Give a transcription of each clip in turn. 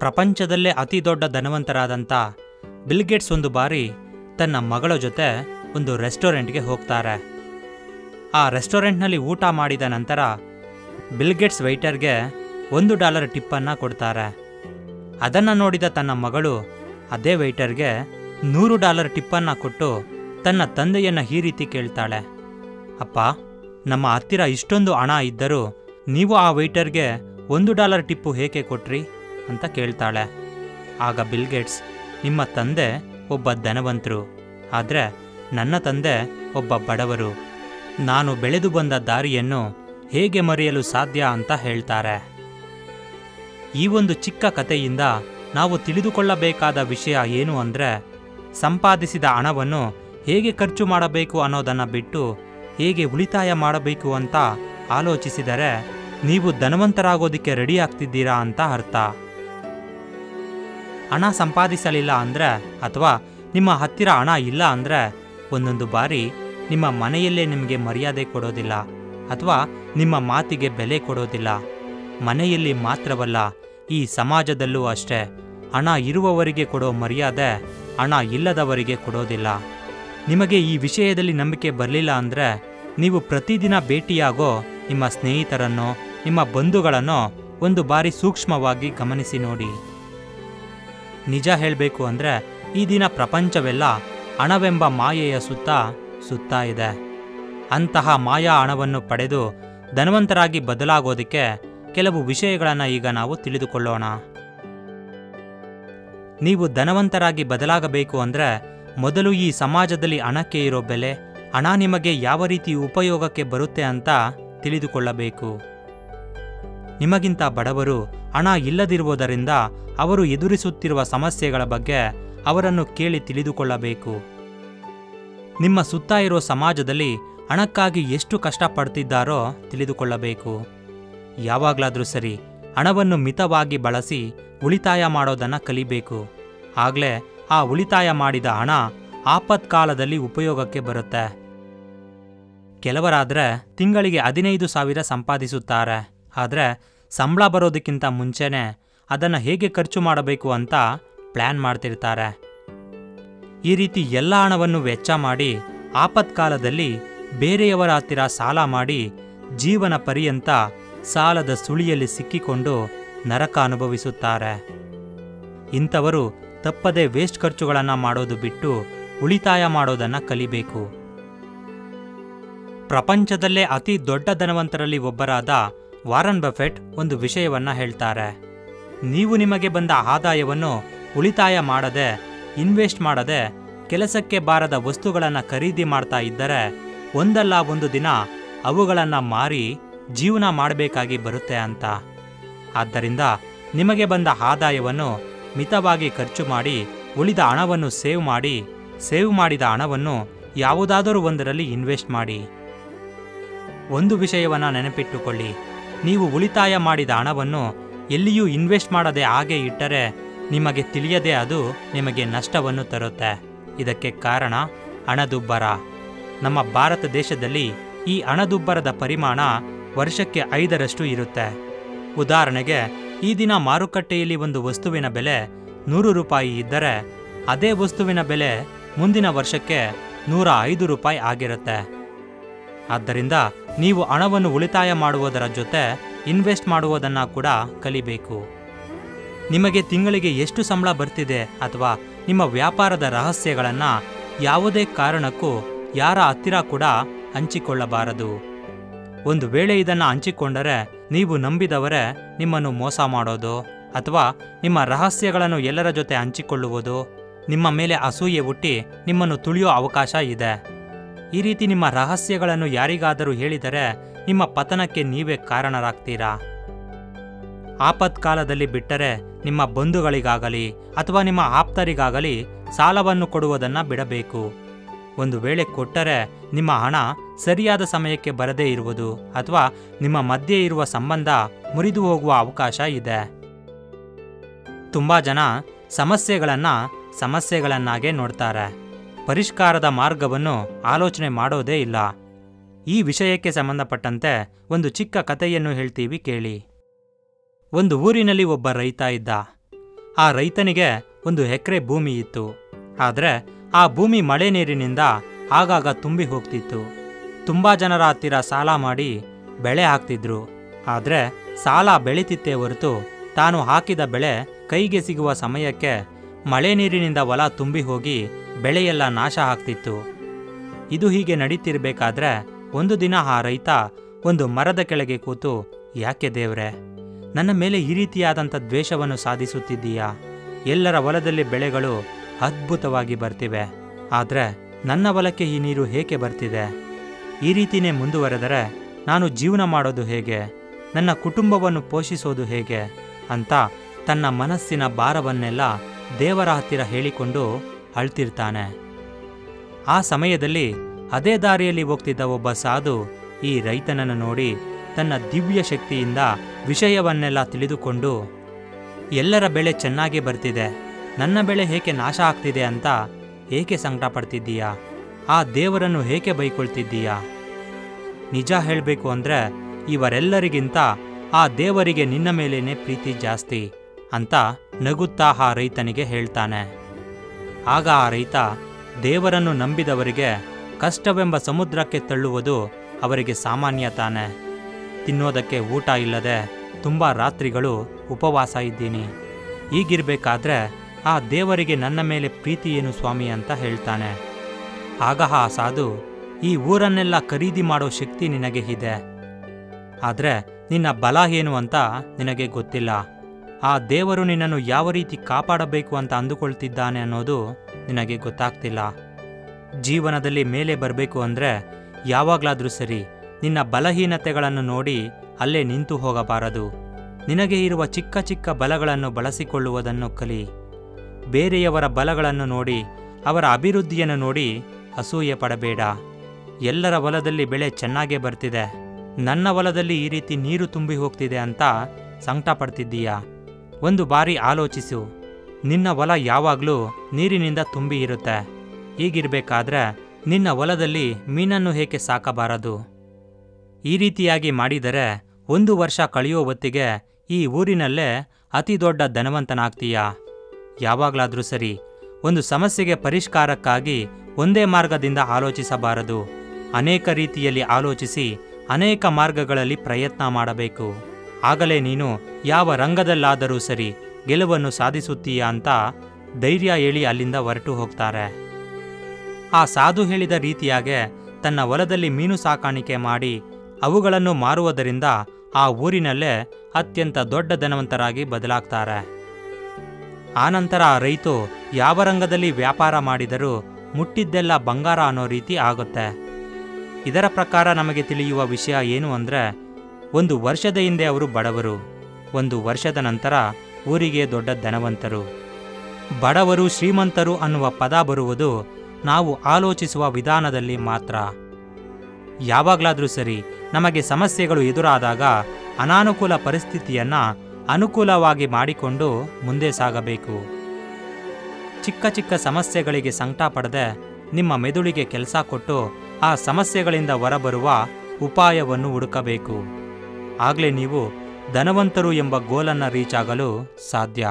ಪ್ರಪಂಚದಲ್ಲೇ ಅತಿ ದೊಡ್ಡ ಧನವಂತರಾದಂಥ ಬಿಲ್ಗೇಟ್ಸ್ ಒಂದು ಬಾರಿ ತನ್ನ ಮಗಳ ಜೊತೆ ಒಂದು ರೆಸ್ಟೋರೆಂಟ್ಗೆ ಹೋಗ್ತಾರೆ ಆ ರೆಸ್ಟೋರೆಂಟ್ನಲ್ಲಿ ಊಟ ಮಾಡಿದ ನಂತರ ಬಿಲ್ಗೇಟ್ಸ್ ವೈಟರ್ಗೆ ಒಂದು ಡಾಲರ್ ಟಿಪ್ಪನ್ನು ಕೊಡ್ತಾರೆ ಅದನ್ನು ನೋಡಿದ ತನ್ನ ಮಗಳು ಅದೇ ವೈಟರ್ಗೆ ನೂರು ಡಾಲರ್ ಟಿಪ್ಪನ್ನು ಕೊಟ್ಟು ತನ್ನ ತಂದೆಯನ್ನು ಈ ರೀತಿ ಕೇಳ್ತಾಳೆ ಅಪ್ಪ ನಮ್ಮ ಹತ್ತಿರ ಇಷ್ಟೊಂದು ಹಣ ಇದ್ದರೂ ನೀವು ಆ ವೈಟರ್ಗೆ ಒಂದು ಡಾಲರ್ ಟಿಪ್ಪು ಹೇಗೆ ಕೊಟ್ರಿ ಅಂತ ಕೇಳ್ತಾಳೆ ಆಗ ಬಿಲ್ಗೇಟ್ಸ್ ನಿಮ್ಮ ತಂದೆ ಒಬ್ಬ ಧನವಂತರು ಆದರೆ ನನ್ನ ತಂದೆ ಒಬ್ಬ ಬಡವರು ನಾನು ಬೆಳೆದು ಬಂದ ದಾರಿಯನ್ನು ಹೇಗೆ ಮರೆಯಲು ಸಾಧ್ಯ ಅಂತ ಹೇಳ್ತಾರೆ ಈ ಒಂದು ಚಿಕ್ಕ ಕಥೆಯಿಂದ ನಾವು ತಿಳಿದುಕೊಳ್ಳಬೇಕಾದ ವಿಷಯ ಏನು ಅಂದರೆ ಸಂಪಾದಿಸಿದ ಹಣವನ್ನು ಹೇಗೆ ಖರ್ಚು ಮಾಡಬೇಕು ಅನ್ನೋದನ್ನು ಬಿಟ್ಟು ಹೇಗೆ ಉಳಿತಾಯ ಮಾಡಬೇಕು ಅಂತ ಆಲೋಚಿಸಿದರೆ ನೀವು ಧನವಂತರಾಗೋದಕ್ಕೆ ರೆಡಿ ಆಗ್ತಿದ್ದೀರಾ ಅಂತ ಅರ್ಥ ಹಣ ಸಂಪಾದಿಸಲಿಲ್ಲ ಅಂದರೆ ಅಥವಾ ನಿಮ್ಮ ಹತ್ತಿರ ಹಣ ಇಲ್ಲ ಅಂದರೆ ಒಂದೊಂದು ಬಾರಿ ನಿಮ್ಮ ಮನೆಯಲ್ಲೇ ನಿಮಗೆ ಮರ್ಯಾದೆ ಕೊಡೋದಿಲ್ಲ ಅಥವಾ ನಿಮ್ಮ ಮಾತಿಗೆ ಬೆಲೆ ಕೊಡೋದಿಲ್ಲ ಮನೆಯಲ್ಲಿ ಮಾತ್ರವಲ್ಲ ಈ ಸಮಾಜದಲ್ಲೂ ಅಷ್ಟೇ ಹಣ ಇರುವವರಿಗೆ ಕೊಡೋ ಮರ್ಯಾದೆ ಹಣ ಇಲ್ಲದವರಿಗೆ ಕೊಡೋದಿಲ್ಲ ನಿಮಗೆ ಈ ವಿಷಯದಲ್ಲಿ ನಂಬಿಕೆ ಬರಲಿಲ್ಲ ಅಂದರೆ ನೀವು ಪ್ರತಿದಿನ ಭೇಟಿಯಾಗೋ ನಿಮ್ಮ ಸ್ನೇಹಿತರನ್ನು ನಿಮ್ಮ ಬಂಧುಗಳನ್ನು ಒಂದು ಬಾರಿ ಸೂಕ್ಷ್ಮವಾಗಿ ಗಮನಿಸಿ ನೋಡಿ ನಿಜ ಹೇಳಬೇಕು ಅಂದರೆ ಈ ದಿನ ಪ್ರಪಂಚವೆಲ್ಲ ಹಣವೆಂಬ ಮಾಯೆಯ ಸುತ್ತ ಸುತ್ತಾ ಇದೆ ಅಂತಹ ಮಾಯಾ ಹಣವನ್ನು ಪಡೆದು ಧನವಂತರಾಗಿ ಬದಲಾಗೋದಕ್ಕೆ ಕೆಲವು ವಿಷಯಗಳನ್ನು ಈಗ ನಾವು ತಿಳಿದುಕೊಳ್ಳೋಣ ನೀವು ಧನವಂತರಾಗಿ ಬದಲಾಗಬೇಕು ಅಂದರೆ ಮೊದಲು ಈ ಸಮಾಜದಲ್ಲಿ ಹಣಕ್ಕೆ ಇರೋ ಬೆಲೆ ಹಣ ನಿಮಗೆ ಯಾವ ರೀತಿ ಉಪಯೋಗಕ್ಕೆ ಬರುತ್ತೆ ಅಂತ ತಿಳಿದುಕೊಳ್ಳಬೇಕು ನಿಮಗಿಂತ ಬಡವರು ಹಣ ಇಲ್ಲದಿರುವುದರಿಂದ ಅವರು ಎದುರಿಸುತ್ತಿರುವ ಸಮಸ್ಯೆಗಳ ಬಗ್ಗೆ ಅವರನ್ನು ಕೇಳಿ ತಿಳಿದುಕೊಳ್ಳಬೇಕು ನಿಮ್ಮ ಸುತ್ತ ಇರೋ ಸಮಾಜದಲ್ಲಿ ಹಣಕ್ಕಾಗಿ ಎಷ್ಟು ಕಷ್ಟಪಡ್ತಿದ್ದಾರೋ ತಿಳಿದುಕೊಳ್ಳಬೇಕು ಯಾವಾಗಲಾದರೂ ಸರಿ ಹಣವನ್ನು ಮಿತವಾಗಿ ಬಳಸಿ ಉಳಿತಾಯ ಮಾಡೋದನ್ನು ಕಲಿಬೇಕು ಆಗಲೇ ಆ ಉಳಿತಾಯ ಮಾಡಿದ ಹಣ ಆಪತ್ಕಾಲದಲ್ಲಿ ಉಪಯೋಗಕ್ಕೆ ಬರುತ್ತೆ ಕೆಲವರಾದರೆ ತಿಂಗಳಿಗೆ ಹದಿನೈದು ಸಾವಿರ ಸಂಪಾದಿಸುತ್ತಾರೆ ಆದರೆ ಸಂಬಳ ಬರೋದಕ್ಕಿಂತ ಮುಂಚೆನೇ ಅದನ್ನು ಹೇಗೆ ಖರ್ಚು ಮಾಡಬೇಕು ಅಂತ ಪ್ಲ್ಯಾನ್ ಮಾಡ್ತಿರ್ತಾರೆ ಈ ರೀತಿ ಎಲ್ಲ ಹಣವನ್ನು ವೆಚ್ಚ ಮಾಡಿ ಆಪತ್ಕಾಲದಲ್ಲಿ ಬೇರೆಯವರ ಹತ್ತಿರ ಸಾಲ ಮಾಡಿ ಜೀವನ ಪರ್ಯಂತ ಸಾಲದ ಸುಳಿಯಲ್ಲಿ ಸಿಕ್ಕಿಕೊಂಡು ನರಕ ಅನುಭವಿಸುತ್ತಾರೆ ಇಂಥವರು ತಪ್ಪದೆ ವೇಸ್ಟ್ ಖರ್ಚುಗಳನ್ನು ಮಾಡೋದು ಬಿಟ್ಟು ಉಳಿತಾಯ ಮಾಡೋದನ್ನು ಕಲಿಬೇಕು ಪ್ರಪಂಚದಲ್ಲೇ ಅತಿ ದೊಡ್ಡ ಧನವಂತರಲ್ಲಿ ಒಬ್ಬರಾದ ವಾರನ್ ಬಫೆಟ್ ಒಂದು ವಿಷಯವನ್ನ ಹೇಳ್ತಾರೆ ನೀವು ನಿಮಗೆ ಬಂದ ಆದಾಯವನ್ನು ಉಳಿತಾಯ ಮಾಡದೆ ಇನ್ವೆಸ್ಟ್ ಮಾಡದೆ ಕೆಲಸಕ್ಕೆ ಬಾರದ ವಸ್ತುಗಳನ್ನು ಖರೀದಿ ಮಾಡ್ತಾ ಇದ್ದರೆ ಒಂದಲ್ಲ ಒಂದು ದಿನ ಅವುಗಳನ್ನು ಮಾರಿ ಜೀವನ ಮಾಡಬೇಕಾಗಿ ಬರುತ್ತೆ ಅಂತ ಆದ್ದರಿಂದ ನಿಮಗೆ ಬಂದ ಆದಾಯವನ್ನು ಮಿತವಾಗಿ ಖರ್ಚು ಮಾಡಿ ಉಳಿದ ಹಣವನ್ನು ಸೇವ್ ಮಾಡಿ ಸೇವ್ ಮಾಡಿದ ಹಣವನ್ನು ಯಾವುದಾದರೂ ಒಂದರಲ್ಲಿ ಇನ್ವೆಸ್ಟ್ ಮಾಡಿ ಒಂದು ವಿಷಯವನ್ನು ನೆನಪಿಟ್ಟುಕೊಳ್ಳಿ ನೀವು ಉಳಿತಾಯ ಮಾಡಿದ ಹಣವನ್ನು ಎಲ್ಲಿಯೂ ಇನ್ವೆಸ್ಟ್ ಮಾಡದೆ ಹಾಗೆ ಇಟ್ಟರೆ ನಿಮಗೆ ತಿಳಿಯದೆ ಅದು ನಿಮಗೆ ನಷ್ಟವನ್ನು ತರುತ್ತೆ ಇದಕ್ಕೆ ಕಾರಣ ಹಣದುಬ್ಬರ ನಮ್ಮ ಭಾರತ ದೇಶದಲ್ಲಿ ಈ ಹಣದುಬ್ಬರದ ಪರಿಮಾಣ ವರ್ಷಕ್ಕೆ ಐದರಷ್ಟು ಇರುತ್ತೆ ಉದಾಹರಣೆಗೆ ಈ ದಿನ ಮಾರುಕಟ್ಟೆಯಲ್ಲಿ ಒಂದು ವಸ್ತುವಿನ ಬೆಲೆ ನೂರು ರೂಪಾಯಿ ಇದ್ದರೆ ಅದೇ ವಸ್ತುವಿನ ಬೆಲೆ ಮುಂದಿನ ವರ್ಷಕ್ಕೆ ನೂರ ಐದು ರೂಪಾಯಿ ಆಗಿರುತ್ತೆ ಆದ್ದರಿಂದ ನೀವು ಹಣವನ್ನು ಉಳಿತಾಯ ಮಾಡುವುದರ ಜೊತೆ ಇನ್ವೆಸ್ಟ್ ಮಾಡುವುದನ್ನು ಕೂಡ ಕಲಿಬೇಕು ನಿಮಗೆ ತಿಂಗಳಿಗೆ ಎಷ್ಟು ಸಂಬಳ ಬರ್ತಿದೆ ಅಥವಾ ನಿಮ್ಮ ವ್ಯಾಪಾರದ ರಹಸ್ಯಗಳನ್ನು ಯಾವುದೇ ಕಾರಣಕ್ಕೂ ಯಾರ ಹತ್ತಿರ ಕೂಡ ಹಂಚಿಕೊಳ್ಳಬಾರದು ಒಂದು ವೇಳೆ ಇದನ್ನು ಹಂಚಿಕೊಂಡರೆ ನೀವು ನಂಬಿದವರೇ ನಿಮ್ಮನ್ನು ಮೋಸ ಮಾಡೋದು ಅಥವಾ ನಿಮ್ಮ ರಹಸ್ಯಗಳನ್ನು ಎಲ್ಲರ ಜೊತೆ ಹಂಚಿಕೊಳ್ಳುವುದು ನಿಮ್ಮ ಮೇಲೆ ಅಸೂಯೆ ಹುಟ್ಟಿ ನಿಮ್ಮನ್ನು ತುಳಿಯೋ ಅವಕಾಶ ಇದೆ ಈ ರೀತಿ ನಿಮ್ಮ ರಹಸ್ಯಗಳನ್ನು ಯಾರಿಗಾದರೂ ಹೇಳಿದರೆ ನಿಮ್ಮ ಪತನಕ್ಕೆ ನೀವೇ ಕಾರಣರಾಗ್ತೀರಾ ಆಪತ್ಕಾಲದಲ್ಲಿ ಬಿಟ್ಟರೆ ನಿಮ್ಮ ಬಂಧುಗಳಿಗಾಗಲಿ ಅಥವಾ ನಿಮ್ಮ ಆಪ್ತರಿಗಾಗಲಿ ಸಾಲವನ್ನು ಕೊಡುವುದನ್ನು ಬಿಡಬೇಕು ಒಂದು ವೇಳೆ ಕೊಟ್ಟರೆ ನಿಮ್ಮ ಹಣ ಸರಿಯಾದ ಸಮಯಕ್ಕೆ ಬರದೇ ಇರುವುದು ಅಥವಾ ನಿಮ್ಮ ಮಧ್ಯೆ ಇರುವ ಸಂಬಂಧ ಮುರಿದು ಹೋಗುವ ಅವಕಾಶ ಇದೆ ತುಂಬ ಜನ ಸಮಸ್ಯೆಗಳನ್ನು ಸಮಸ್ಯೆಗಳನ್ನಾಗೇ ನೋಡ್ತಾರೆ ಪರಿಷ್ಕಾರದ ಮಾರ್ಗವನ್ನು ಆಲೋಚನೆ ಮಾಡೋದೇ ಇಲ್ಲ ಈ ವಿಷಯಕ್ಕೆ ಸಂಬಂಧಪಟ್ಟಂತೆ ಒಂದು ಚಿಕ್ಕ ಕಥೆಯನ್ನು ಹೇಳ್ತೀವಿ ಕೇಳಿ ಒಂದು ಊರಿನಲ್ಲಿ ಒಬ್ಬ ರೈತ ಇದ್ದ ಆ ರೈತನಿಗೆ ಒಂದು ಎಕರೆ ಭೂಮಿ ಇತ್ತು ಆದರೆ ಆ ಭೂಮಿ ಮಳೆ ನೀರಿನಿಂದ ಆಗಾಗ ತುಂಬಿ ಹೋಗ್ತಿತ್ತು ತುಂಬ ಜನರ ಹತ್ತಿರ ಸಾಲ ಮಾಡಿ ಬೆಳೆ ಹಾಕ್ತಿದ್ರು ಆದರೆ ಸಾಲ ಬೆಳೀತಿತ್ತೇ ಹೊರತು ತಾನು ಹಾಕಿದ ಬೆಳೆ ಕೈಗೆ ಸಿಗುವ ಸಮಯಕ್ಕೆ ಮಳೆ ನೀರಿನಿಂದ ಹೊಲ ತುಂಬಿ ಹೋಗಿ ಬೆಳೆಯೆಲ್ಲ ನಾಶ ಆಗ್ತಿತ್ತು ಇದು ಹೀಗೆ ನಡೀತಿರ್ಬೇಕಾದ್ರೆ ಒಂದು ದಿನ ಆ ರೈತ ಒಂದು ಮರದ ಕೆಳಗೆ ಕೂತು ಯಾಕೆ ದೇವ್ರೆ ನನ್ನ ಮೇಲೆ ಈ ರೀತಿಯಾದಂಥ ದ್ವೇಷವನ್ನು ಸಾಧಿಸುತ್ತಿದ್ದೀಯಾ ಎಲ್ಲರ ಹೊಲದಲ್ಲಿ ಬೆಳೆಗಳು ಅದ್ಭುತವಾಗಿ ಬರ್ತಿವೆ ಆದರೆ ನನ್ನ ಹೊಲಕ್ಕೆ ಈ ನೀರು ಹೇಗೆ ಬರ್ತಿದೆ ಈ ರೀತಿನೇ ಮುಂದುವರೆದರೆ ನಾನು ಜೀವನ ಮಾಡೋದು ಹೇಗೆ ನನ್ನ ಕುಟುಂಬವನ್ನು ಪೋಷಿಸೋದು ಹೇಗೆ ಅಂತ ತನ್ನ ಮನಸ್ಸಿನ ಭಾರವನ್ನೆಲ್ಲ ದೇವರ ಹತ್ತಿರ ಹೇಳಿಕೊಂಡು ಅಳ್ತಿರ್ತಾನೆ ಆ ಸಮಯದಲ್ಲಿ ಅದೇ ದಾರಿಯಲ್ಲಿ ಹೋಗ್ತಿದ್ದ ಒಬ್ಬ ಸಾಧು ಈ ರೈತನನ್ನು ನೋಡಿ ತನ್ನ ದಿವ್ಯ ಶಕ್ತಿಯಿಂದ ವಿಷಯವನ್ನೆಲ್ಲ ತಿಳಿದುಕೊಂಡು ಎಲ್ಲರ ಬೆಳೆ ಚೆನ್ನಾಗಿ ಬರ್ತಿದೆ ನನ್ನ ಬೆಳೆ ಹೇಗೆ ನಾಶ ಆಗ್ತಿದೆ ಅಂತ ಏಕೆ ಸಂಕಟ ಪಡ್ತಿದ್ದೀಯಾ ಆ ದೇವರನ್ನು ಹೇಗೆ ಬೈಕೊಳ್ತಿದ್ದೀಯಾ ನಿಜ ಹೇಳಬೇಕು ಅಂದರೆ ಇವರೆಲ್ಲರಿಗಿಂತ ಆ ದೇವರಿಗೆ ನಿನ್ನ ಮೇಲೇನೆ ಪ್ರೀತಿ ಜಾಸ್ತಿ ಅಂತ ನಗುತ್ತಾ ಆ ರೈತನಿಗೆ ಹೇಳ್ತಾನೆ ಆಗ ಆ ರೈತ ದೇವರನ್ನು ನಂಬಿದವರಿಗೆ ಕಷ್ಟವೆಂಬ ಸಮುದ್ರಕ್ಕೆ ತಳ್ಳುವುದು ಅವರಿಗೆ ಸಾಮಾನ್ಯ ತಾನೆ ತಿನ್ನೋದಕ್ಕೆ ಊಟ ಇಲ್ಲದೆ ತುಂಬ ರಾತ್ರಿಗಳು ಉಪವಾಸ ಇದ್ದೀನಿ ಹೀಗಿರ್ಬೇಕಾದ್ರೆ ಆ ದೇವರಿಗೆ ನನ್ನ ಮೇಲೆ ಪ್ರೀತಿ ಏನು ಸ್ವಾಮಿ ಅಂತ ಹೇಳ್ತಾನೆ ಆಗ ಆ ಸಾಧು ಈ ಊರನ್ನೆಲ್ಲ ಖರೀದಿ ಮಾಡೋ ಶಕ್ತಿ ನಿನಗೆ ಇದೆ ಆದರೆ ನಿನ್ನ ಬಲ ಏನು ಅಂತ ನಿನಗೆ ಗೊತ್ತಿಲ್ಲ ಆ ದೇವರು ನಿನ್ನನ್ನು ಯಾವ ರೀತಿ ಕಾಪಾಡಬೇಕು ಅಂತ ಅಂದುಕೊಳ್ತಿದ್ದಾನೆ ಅನ್ನೋದು ನಿನಗೆ ಗೊತ್ತಾಗ್ತಿಲ್ಲ ಜೀವನದಲ್ಲಿ ಮೇಲೆ ಬರಬೇಕು ಅಂದರೆ ಯಾವಾಗಲಾದರೂ ಸರಿ ನಿನ್ನ ಬಲಹೀನತೆಗಳನ್ನು ನೋಡಿ ಅಲ್ಲೇ ನಿಂತು ಹೋಗಬಾರದು ನಿನಗೆ ಇರುವ ಚಿಕ್ಕ ಚಿಕ್ಕ ಬಲಗಳನ್ನು ಬಳಸಿಕೊಳ್ಳುವುದನ್ನು ಕಲಿ ಬೇರೆಯವರ ಬಲಗಳನ್ನು ನೋಡಿ ಅವರ ಅಭಿವೃದ್ಧಿಯನ್ನು ನೋಡಿ ಅಸೂಯೆ ಪಡಬೇಡ ಎಲ್ಲರ ಹೊಲದಲ್ಲಿ ಬೆಳೆ ಚೆನ್ನಾಗೇ ಬರ್ತಿದೆ ನನ್ನ ಹೊಲದಲ್ಲಿ ಈ ರೀತಿ ನೀರು ತುಂಬಿ ಹೋಗ್ತಿದೆ ಅಂತ ಸಂಕಟ ಪಡ್ತಿದ್ದೀಯಾ ಒಂದು ಬಾರಿ ಆಲೋಚಿಸು ನಿನ್ನ ಹೊಲ ಯಾವಾಗಲೂ ನೀರಿನಿಂದ ತುಂಬಿ ಇರುತ್ತೆ ಹೀಗಿರಬೇಕಾದ್ರೆ ನಿನ್ನ ಹೊಲದಲ್ಲಿ ಮೀನನ್ನು ಏಕೆ ಸಾಕಬಾರದು ಈ ರೀತಿಯಾಗಿ ಮಾಡಿದರೆ ಒಂದು ವರ್ಷ ಕಳೆಯೋ ಹೊತ್ತಿಗೆ ಈ ಊರಿನಲ್ಲೇ ಅತಿ ದೊಡ್ಡ ಧನವಂತನಾಗ್ತೀಯಾ ಯಾವಾಗಲಾದರೂ ಸರಿ ಒಂದು ಸಮಸ್ಯೆಗೆ ಪರಿಷ್ಕಾರಕ್ಕಾಗಿ ಒಂದೇ ಮಾರ್ಗದಿಂದ ಆಲೋಚಿಸಬಾರದು ಅನೇಕ ರೀತಿಯಲ್ಲಿ ಆಲೋಚಿಸಿ ಅನೇಕ ಮಾರ್ಗಗಳಲ್ಲಿ ಪ್ರಯತ್ನ ಮಾಡಬೇಕು ಆಗಲೇ ನೀನು ಯಾವ ರಂಗದಲ್ಲಾದರೂ ಸರಿ ಗೆಲುವನ್ನು ಸಾಧಿಸುತ್ತೀಯಾ ಅಂತ ಧೈರ್ಯ ಹೇಳಿ ಅಲ್ಲಿಂದ ಹೊರಟು ಹೋಗ್ತಾರೆ ಆ ಸಾಧು ಹೇಳಿದ ರೀತಿಯಾಗೆ ತನ್ನ ಹೊಲದಲ್ಲಿ ಮೀನು ಸಾಕಾಣಿಕೆ ಮಾಡಿ ಅವುಗಳನ್ನು ಮಾರುವುದರಿಂದ ಆ ಊರಿನಲ್ಲೇ ಅತ್ಯಂತ ದೊಡ್ಡ ಧನವಂತರಾಗಿ ಬದಲಾಗ್ತಾರೆ ಆನಂತರ ಆ ರೈತು ಯಾವ ರಂಗದಲ್ಲಿ ವ್ಯಾಪಾರ ಮಾಡಿದರೂ ಮುಟ್ಟಿದ್ದೆಲ್ಲ ಬಂಗಾರ ಅನ್ನೋ ರೀತಿ ಆಗುತ್ತೆ ಇದರ ಪ್ರಕಾರ ನಮಗೆ ತಿಳಿಯುವ ವಿಷಯ ಏನು ಅಂದರೆ ಒಂದು ವರ್ಷದ ಹಿಂದೆ ಅವರು ಬಡವರು ಒಂದು ವರ್ಷದ ನಂತರ ಊರಿಗೆ ದೊಡ್ಡ ಧನವಂತರು ಬಡವರು ಶ್ರೀಮಂತರು ಅನ್ನುವ ಪದ ಬರುವುದು ನಾವು ಆಲೋಚಿಸುವ ವಿಧಾನದಲ್ಲಿ ಮಾತ್ರ ಯಾವಾಗಲಾದರೂ ಸರಿ ನಮಗೆ ಸಮಸ್ಯೆಗಳು ಎದುರಾದಾಗ ಅನಾನುಕೂಲ ಪರಿಸ್ಥಿತಿಯನ್ನ ಅನುಕೂಲವಾಗಿ ಮಾಡಿಕೊಂಡು ಮುಂದೆ ಸಾಗಬೇಕು ಚಿಕ್ಕ ಚಿಕ್ಕ ಸಮಸ್ಯೆಗಳಿಗೆ ಸಂಕಟ ಪಡದೆ ನಿಮ್ಮ ಮೆದುಳಿಗೆ ಕೆಲಸ ಕೊಟ್ಟು ಆ ಸಮಸ್ಯೆಗಳಿಂದ ಹೊರಬರುವ ಉಪಾಯವನ್ನು ಹುಡುಕಬೇಕು ಆಗಲೇ ನೀವು ಧನವಂತರು ಎಂಬ ಗೋಲನ್ನು ರೀಚ್ ಆಗಲು ಸಾಧ್ಯ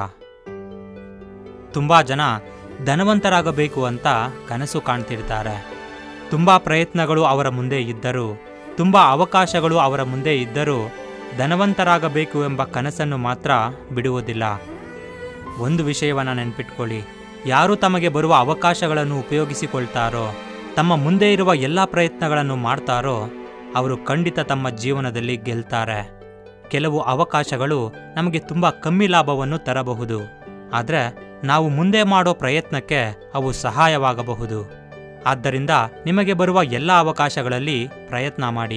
ತುಂಬ ಜನ ಧನವಂತರಾಗಬೇಕು ಅಂತ ಕನಸು ಕಾಣ್ತಿರ್ತಾರೆ ತುಂಬ ಪ್ರಯತ್ನಗಳು ಅವರ ಮುಂದೆ ಇದ್ದರೂ ತುಂಬ ಅವಕಾಶಗಳು ಅವರ ಮುಂದೆ ಇದ್ದರೂ ಧನವಂತರಾಗಬೇಕು ಎಂಬ ಕನಸನ್ನು ಮಾತ್ರ ಬಿಡುವುದಿಲ್ಲ ಒಂದು ವಿಷಯವನ್ನು ನೆನ್ಪಿಟ್ಕೊಳ್ಳಿ ಯಾರು ತಮಗೆ ಬರುವ ಅವಕಾಶಗಳನ್ನು ಉಪಯೋಗಿಸಿಕೊಳ್ತಾರೋ ತಮ್ಮ ಮುಂದೆ ಇರುವ ಎಲ್ಲ ಪ್ರಯತ್ನಗಳನ್ನು ಮಾಡ್ತಾರೋ ಅವರು ಖಂಡಿತ ತಮ್ಮ ಜೀವನದಲ್ಲಿ ಗೆಲ್ತಾರೆ ಕೆಲವು ಅವಕಾಶಗಳು ನಮಗೆ ತುಂಬ ಕಮ್ಮಿ ಲಾಭವನ್ನು ತರಬಹುದು ಆದರೆ ನಾವು ಮುಂದೆ ಮಾಡೋ ಪ್ರಯತ್ನಕ್ಕೆ ಅವು ಸಹಾಯವಾಗಬಹುದು ಆದ್ದರಿಂದ ನಿಮಗೆ ಬರುವ ಎಲ್ಲ ಅವಕಾಶಗಳಲ್ಲಿ ಪ್ರಯತ್ನ ಮಾಡಿ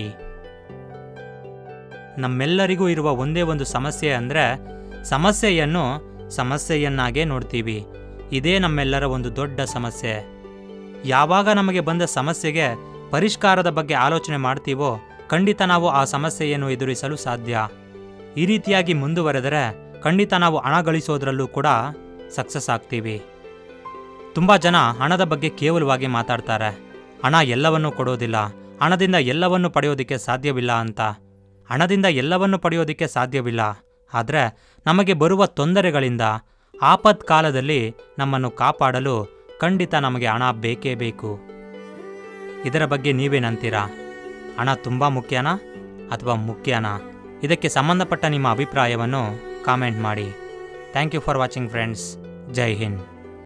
ನಮ್ಮೆಲ್ಲರಿಗೂ ಇರುವ ಒಂದೇ ಒಂದು ಸಮಸ್ಯೆ ಅಂದರೆ ಸಮಸ್ಯೆಯನ್ನು ಸಮಸ್ಯೆಯನ್ನಾಗೇ ನೋಡ್ತೀವಿ ಇದೇ ನಮ್ಮೆಲ್ಲರ ಒಂದು ದೊಡ್ಡ ಸಮಸ್ಯೆ ಯಾವಾಗ ನಮಗೆ ಬಂದ ಸಮಸ್ಯೆಗೆ ಪರಿಷ್ಕಾರದ ಬಗ್ಗೆ ಆಲೋಚನೆ ಮಾಡ್ತೀವೋ ಖಂಡಿತ ನಾವು ಆ ಸಮಸ್ಯೆಯನ್ನು ಎದುರಿಸಲು ಸಾಧ್ಯ ಈ ರೀತಿಯಾಗಿ ಮುಂದುವರೆದರೆ ಖಂಡಿತ ನಾವು ಹಣ ಗಳಿಸೋದ್ರಲ್ಲೂ ಕೂಡ ಸಕ್ಸಸ್ ಆಗ್ತೀವಿ ತುಂಬ ಜನ ಹಣದ ಬಗ್ಗೆ ಕೇವಲವಾಗಿ ಮಾತಾಡ್ತಾರೆ ಹಣ ಎಲ್ಲವನ್ನೂ ಕೊಡೋದಿಲ್ಲ ಹಣದಿಂದ ಎಲ್ಲವನ್ನು ಪಡೆಯೋದಕ್ಕೆ ಸಾಧ್ಯವಿಲ್ಲ ಅಂತ ಹಣದಿಂದ ಎಲ್ಲವನ್ನು ಪಡೆಯೋದಕ್ಕೆ ಸಾಧ್ಯವಿಲ್ಲ ಆದರೆ ನಮಗೆ ಬರುವ ತೊಂದರೆಗಳಿಂದ ಆಪತ್ ಕಾಲದಲ್ಲಿ ನಮ್ಮನ್ನು ಕಾಪಾಡಲು ಖಂಡಿತ ನಮಗೆ ಹಣ ಬೇಕೇ ಬೇಕು ಇದರ ಬಗ್ಗೆ ನೀವೇನಂತೀರಾ ಹಣ ತುಂಬ ಮುಖ್ಯನಾ ಅಥವಾ ಮುಖ್ಯನಾ ಇದಕ್ಕೆ ಸಂಬಂಧಪಟ್ಟ ನಿಮ್ಮ ಅಭಿಪ್ರಾಯವನ್ನು ಕಾಮೆಂಟ್ ಮಾಡಿ thank you for watching friends ಜೈ ಹಿಂದ್